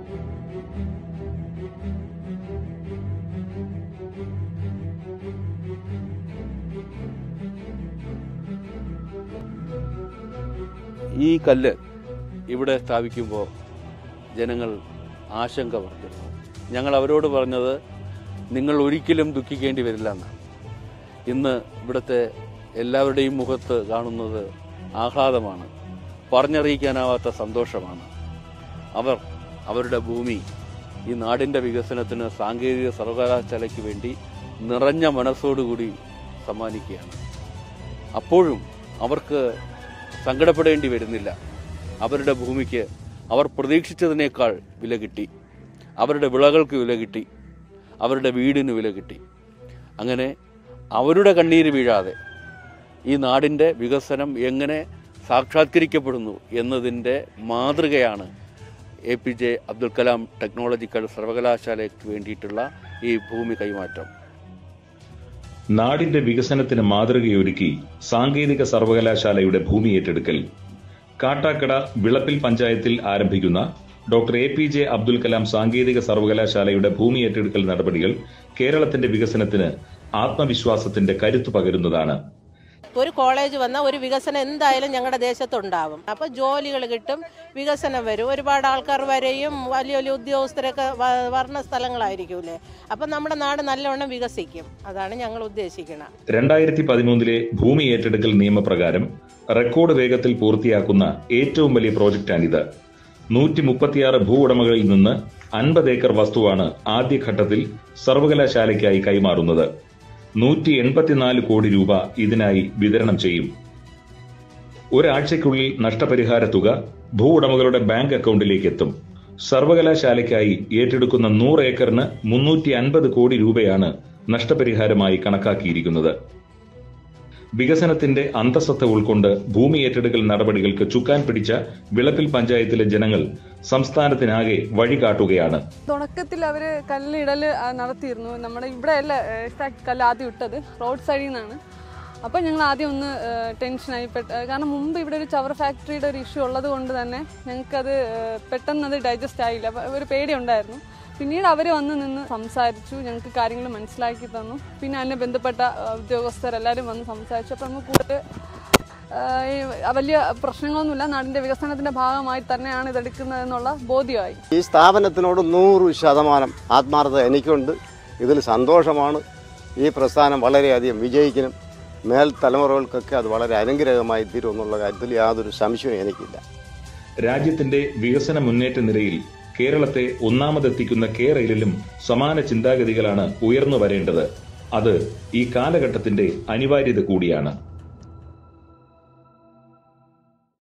ഈ കല്ല് ഇവിടെ സ്ഥാപിക്കുമ്പോൾ ജനങ്ങൾ ആശങ്ക പറഞ്ഞു ഞങ്ങൾ അവരോട് പറഞ്ഞത് നിങ്ങൾ ഒരിക്കലും ദുഃഖിക്കേണ്ടി വരില്ല എന്നാണ് ഇന്ന് ഇവിടുത്തെ എല്ലാവരുടെയും മുഖത്ത് കാണുന്നത് ആഹ്ലാദമാണ് പറഞ്ഞറിയിക്കാനാവാത്ത സന്തോഷമാണ് അവർ അവരുടെ ഭൂമി ഈ നാടിൻ്റെ വികസനത്തിന് സാങ്കേതിക സർവകലാശാലയ്ക്ക് വേണ്ടി നിറഞ്ഞ മനസ്സോടുകൂടി സമ്മാനിക്കുകയാണ് അപ്പോഴും അവർക്ക് സങ്കടപ്പെടേണ്ടി വരുന്നില്ല അവരുടെ ഭൂമിക്ക് അവർ പ്രതീക്ഷിച്ചതിനേക്കാൾ വില കിട്ടി അവരുടെ വിളകൾക്ക് വില കിട്ടി അവരുടെ വീടിന് വില കിട്ടി അങ്ങനെ അവരുടെ കണ്ണീര് വീഴാതെ ഈ നാടിൻ്റെ വികസനം എങ്ങനെ സാക്ഷാത്കരിക്കപ്പെടുന്നു എന്നതിൻ്റെ മാതൃകയാണ് A P J Abdul Kalam technological സർവകലാശാലയ്ക്ക് വേണ്ടിയിട്ടുള്ള ഈ ഭൂമി കൈമാറ്റം നാടിന്റെ വികസനത്തിന് മാതൃകയൊരുക്കി സാങ്കേതിക സർവകലാശാലയുടെ ഭൂമി ഏറ്റെടുക്കൽ കാട്ടാക്കട വിളപ്പിൽ പഞ്ചായത്തിൽ ആരംഭിക്കുന്ന doctor A P J Abdul Kalam സാങ്കേതിക സർവകലാശാലയുടെ ഭൂമി ഏറ്റെടുക്കൽ നടപടികൾ കേരളത്തിന്റെ വികസനത്തിന് ആത്മവിശ്വാസത്തിന്റെ കരുത്തു പകരുന്നതാണ് ഒരു കോളേജ് വന്നാൽ ഒരു വികസനം എന്തായാലും ഞങ്ങളുടെ ദേശത്തുണ്ടാവും അപ്പോൾ ജോലികൾ കിട്ടും വികസനം വരും ഒരുപാട് ആൾക്കാർ വരെയും വലിയ വലിയ ഉദ്യോഗസ്ഥരൊക്കെ വ- വരണ സ്ഥലങ്ങളായിരിക്കൂലേ അപ്പം നമ്മുടെ നാട് നല്ലവണ്ണം വികസിക്കും അതാണ് ഞങ്ങൾ ഉദ്ദേശിക്കുന്നത് രണ്ടായിരത്തി പതിമൂന്നിലെ ഭൂമി ഏറ്റെടുക്കൽ നിയമപ്രകാരം റെക്കോർഡ് വേഗത്തിൽ പൂർത്തിയാക്കുന്ന ഏറ്റവും വലിയ പ്രോജക്റ്റാണിത് നൂറ്റി മുപ്പത്തിയാറ് ഭൂ ഉടമകളിൽ നിന്ന് അൻപത് ഏക്കർ വസ്തുവാണ് ആദ്യഘട്ടത്തിൽ സർവകലാശാലയ്ക്കായി കൈമാറുന്നത് നൂറ്റി എൺപത്തിനാല് കോടി രൂപ ഇതിനായി വിതരണം ചെയ്യും ഒരാഴ്ചയ്ക്കുള്ളിൽ നഷ്ടപരിഹാര തുക ഭൂ ഉടമകളുടെ ബാങ്ക് അക്കൗണ്ടിലേക്ക് എത്തും സർവകലാശാലയ്ക്കായി ഏറ്റെടുക്കുന്ന നൂറ് ഏക്കറിന് മുന്നൂറ്റി അൻപത് കോടി രൂപയാണ് നഷ്ടപരിഹാരമായി കണക്കാക്കിയിരിക്കുന്നത് വികസനത്തിന്റെ അന്തസത്ത ഉൾക്കൊണ്ട് ഭൂമി ഏറ്റെടുക്കൽ നടപടികൾക്ക് ചുക്കാൻ പിടിച്ച വിളപ്പിൽ പഞ്ചായത്തിലെ ജനങ്ങൾ സംസ്ഥാനത്തിനാകെ വഴികാട്ടുകയാണ് തുടക്കത്തിൽ അവർ കല്ലിടൽ നടത്തിയിരുന്നു നമ്മുടെ ഇവിടെയല്ല എക്സാക്ട് കല്ല് ആദ്യം ഇട്ടത് റോഡ് സൈഡിൽ നിന്നാണ് അപ്പം ഞങ്ങൾ ആദ്യം ഒന്ന് ഏഹ്, ടെൻഷനായി പെട്ട കാരണം മുമ്പ് ഇവിടെ ഒരു ചവർ ഫാക്ടറിയുടെ ഒരു ഇഷ്യൂ ഉള്ളത് കൊണ്ട് തന്നെ ഞങ്ങൾക്കത് ഏഹ്, പെട്ടെന്ന് അത് ഡൈജസ്റ്റ് ആയില്ല അപ്പം ഒരു പേടി ഉണ്ടായിരുന്നു പിന്നീട് അവർ വന്ന് നിന്ന് സംസാരിച്ചു ഞങ്ങൾക്ക് കാര്യങ്ങൾ മനസ്സിലാക്കി തന്നു പിന്നെ അതിനെ ബന്ധപ്പെട്ട ഏഹ്, ഉദ്യോഗസ്ഥരെല്ലാവരും വന്ന് സംസാരിച്ചു അപ്പം നമുക്ക് കൂടുതൽ ഏഹ്, ഈ വലിയ പ്രശ്നങ്ങളൊന്നുമില്ല നാടിൻ്റെ വികസനത്തിൻ്റെ ഭാഗമായി തന്നെയാണ് ഇതെടുക്കുന്നതെന്നുള്ള ബോധ്യമായി ഈ സ്ഥാപനത്തിനോട് നൂറ് ശതമാനം ആത്മാർത്ഥത എനിക്കുണ്ട് ഇതിൽ സന്തോഷമാണ് ഈ പ്രസ്ഥാനം വളരെയധികം വിജയിക്കണം മേൽ തലമുറകൾക്കൊക്കെ അത് വളരെ അനുഗ്രഹമായി തീരും എന്നുള്ള കാര്യത്തിൽ യാതൊരു സംശയവും എനിക്കില്ല രാജ്യത്തിന്റെ വികസന മുന്നേറ്റ നിരയിൽ കേരളത്തെ ഒന്നാമതെത്തിക്കുന്ന കേരളിലും സമാന ചിന്താഗതികളാണ് ഉയർന്നു വരേണ്ടത് അത് ഈ കാലഘട്ടത്തിന്റെ അനിവാര്യത കൂടിയാണ്